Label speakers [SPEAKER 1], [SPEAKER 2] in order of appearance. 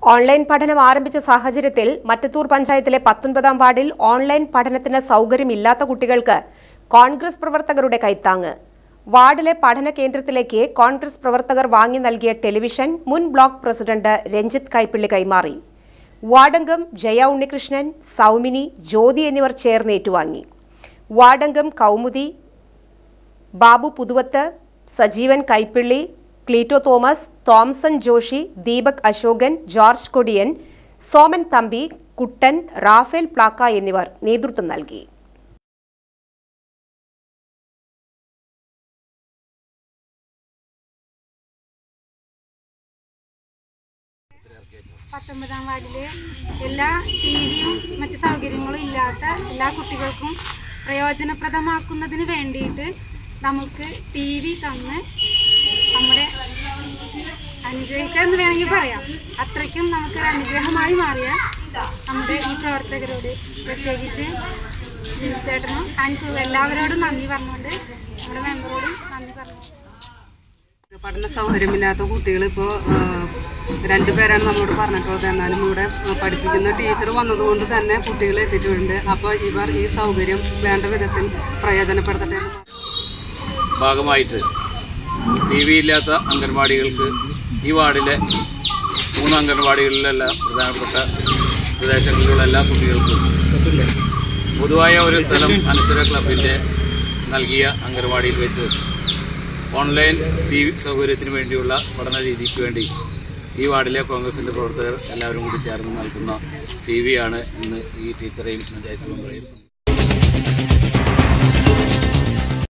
[SPEAKER 1] online പഠനം ആരംഭിച്ച സാഹചര്യത്തിൽ മറ്റത്തൂർ പഞ്ചായത്തിലെ പത്തൊൻപതാം വാർഡിൽ ഓൺലൈൻ പഠനത്തിന് സൗകര്യമില്ലാത്ത കുട്ടികൾക്ക് കോൺഗ്രസ് പ്രവർത്തകരുടെ കൈത്താങ്ങ് വാർഡിലെ പഠന കേന്ദ്രത്തിലേക്ക് കോൺഗ്രസ് പ്രവർത്തകർ വാങ്ങി നൽകിയ ടെലിവിഷൻ മുൻ ബ്ലോക്ക് പ്രസിഡന്റ് രഞ്ജിത്ത് കൈപ്പിള്ളി കൈമാറി വാർഡംഗം ജയ ഉണ്ണികൃഷ്ണൻ സൗമിനി ജ്യോതി എന്നിവർ ചേർന്ന് ഏറ്റുവാങ്ങി വാർഡംഗം കൗമുദി ബാബു പുതുവത്ത് സജീവൻ കൈപ്പിള്ളി ക്ലീറ്റോ തോമസ് തോംസൺ ജോഷി ദീപക് അശോകൻ ജോർജ് കൊടിയൻ സോമൻ തമ്പി കുട്ടൻ റാഫേൽ പ്ലാക്ക എന്നിവർ നേതൃത്വം നൽകി
[SPEAKER 2] പത്തൊമ്പതാം വാർഡിലെ എല്ലാ ടി വിയും മറ്റ് സൗകര്യങ്ങളും ഇല്ലാത്ത എല്ലാ കുട്ടികൾക്കും പ്രയോജനപ്രദമാക്കുന്നതിന് വേണ്ടിയിട്ട് നമുക്ക് ടി വി തന്ന് നമ്മുടെ അനുഗ്രഹിച്ചെന്ന് വേണമെങ്കിൽ പറയാം അത്രയ്ക്കും നമുക്കൊരു അനുഗ്രഹമായി മാറിയ നമ്മുടെ ഈ പ്രവർത്തകരോട് പ്രത്യേകിച്ച് ജിൻസേട്ടനും അനു എല്ലാവരോടും നന്ദി പറഞ്ഞുകൊണ്ട് നമ്മുടെ മെമ്പറോടും നന്ദി പറഞ്ഞു
[SPEAKER 3] പഠന സൗകര്യമില്ലാത്ത കുട്ടികൾ ഇപ്പോൾ രണ്ടുപേരാണ് നമ്മളോട് പറഞ്ഞിട്ടുള്ളത് എന്നാലും ഇവിടെ ആ, പഠിപ്പിക്കുന്ന ടീച്ചർ വന്നതുകൊണ്ട് തന്നെ കുട്ടികൾ എത്തിയിട്ടുണ്ട് അപ്പോൾ ഇവർ ഈ സൗകര്യം വേണ്ട വിധത്തിൽ പ്രയോജനപ്പെടുത്തട്ടെ എന്ന്
[SPEAKER 4] ഭാഗമായിട്ട് ടി വി ഇല്ലാത്ത അംഗൻവാടികൾക്ക് ഈ വാർഡിലെ മൂന്ന് അംഗൻവാടികളിലെല്ലാം പ്രധാനപ്പെട്ട പ്രദേശങ്ങളിലുള്ള എല്ലാ കുട്ടികൾക്കും പൊതുവായ ഒരു സ്ഥലം അനശ്വര ക്ലബിൻ്റെ നൽകിയ അംഗൻവാടിയിൽ വെച്ച് ഓൺലൈൻ ടി വി സൗകര്യത്തിന് വേണ്ടിയുള്ള പഠന രീതിക്ക് വേണ്ടി ഈ വാർഡിലെ കോൺഗ്രസിൻ്റെ പ്രവർത്തകർ എല്ലാവരും കൂടി ചേർന്ന് നൽകുന്ന ടി വിയാണ് ഇന്ന് ഈ ടീച്ചറെയും പഞ്ചായത്ത് മെമ്പറെയും